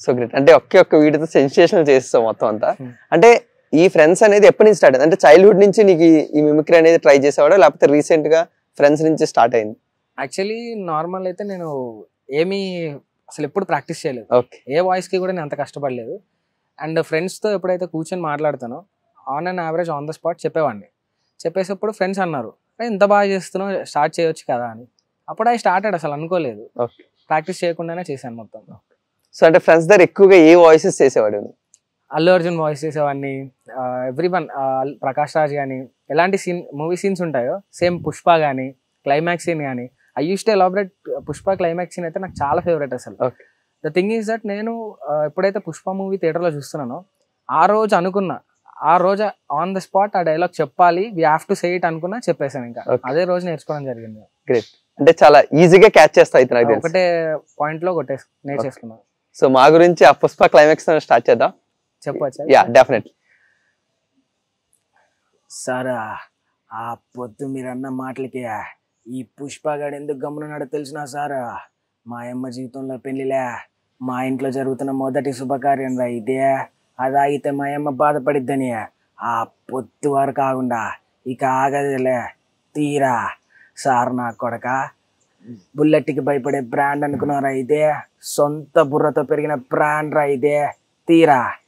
So great అంటే ఒకే ఒక్క వీడియోతో సెన్సేషనల్ చేస్తావు మొత్తం అంతా Hmm. అంటే ఈ ఫ్రెండ్స్ అనేది ఎప్పటి నుంచి స్టార్ట్ అయింది అంటే చైల్డ్హుడ్ నుంచి నీకు ఈ- ఈ మిమిక్రీ అనేది ట్రై చేసేవాడా లేకపోతే రీసెంట్ గా ఫ్రెండ్స్ నుంచి స్టార్ట్ అయింది యాక్చువల్లీ నార్మల్ అయితే నేను ఏమీ అసలు ఎప్పుడు ప్రాక్టీస్ చేయలేదు ఓకే ఏ వాయిస్కి కూడా నేను అంత కష్టపడలేదు అండ్ ఫ్రెండ్స్తో ఎప్పుడైతే కూర్చొని మాట్లాడతానో on and average on the spot చెప్పేవాడిని చెప్పేటప్పుడు ఫ్రెండ్స్ అన్నారు "అరే, ఇంత బాగా చేస్తున్నావు స్టార్ట్ చేయొచ్చు కదా అని అప్పుడు అవి స్టార్టెడ్ అసలు అనుకోలేదు ఓకే ప్రాక్టీస్ చేయకుండానే చేశాను మొత్తం సో అంటే ఫ్రెండ్స్ దగ్గర ఎక్కువగా ఏ వాయిసెస్ చేసేవాడు అల్లు అర్జున్ వాయిస్ చేసేవాడిని ఎవ్రీ వన్ ప్రకాష్ రాజ్ కానీ ఎలాంటి సీన్ మూవీ సీన్స్ ఉంటాయో సేమ్ పుష్ప కానీ క్లైమాక్స్ సీన్ కానీ I use to elaborate Pushpa climax scene అయితే నాకు చాలా ఫేవరెట్ అసలు Okay. The thing is that నేను ఆ, ఎప్పుడైతే పుష్ప మూవీ థియేటర్లో చూస్తున్నానో ఆ రోజు అనుకున్నా ఆ రోజు ఆన్ ద స్పాట్ ఆ డైలాగ్ చెప్పాలి we have to say it అనుకున్నా చెప్పేశాను ఇంకా Okay. అదే రోజు నేర్చుకోవడం జరిగింది గ్రేట్ అంటే చాలా ఈజీగా క్యాచ్ చేస్తా అయితే నాకు తెలుసు ఒకటే పాయింట్ లో కొట్టేసి నేర్చేసుకున్నాను సో మా గురించి ఆ పుష్ప క్లైమాక్స్ స్టార్ట్ చేద్దాం చెప్పచ్చా యా డెఫినెట్ సారా ఆ పొద్దు మీరు అన్న మాటలకి ఈ పుష్పగాడు ఎందుకు గమనున్నాడో తెలిసినా సారా మా అమ్మ జీవితంలో పెళ్లిలే మా ఇంట్లో జరుగుతున్న మొదటి శుభకార్యం రా ఇదే అది ఆగితే మా అమ్మ బాధపడిద్దని ఆ పొద్దు వరకు కాకుండా ఇక ఆగదులే తీరా సార్ నా కొడక బుల్లెట్కి భయపడే బ్రాండ్ అనుకున్నారా ఇదే సొంత బుర్రతో పెరిగిన బ్రాండ్ రా ఇదే తీరా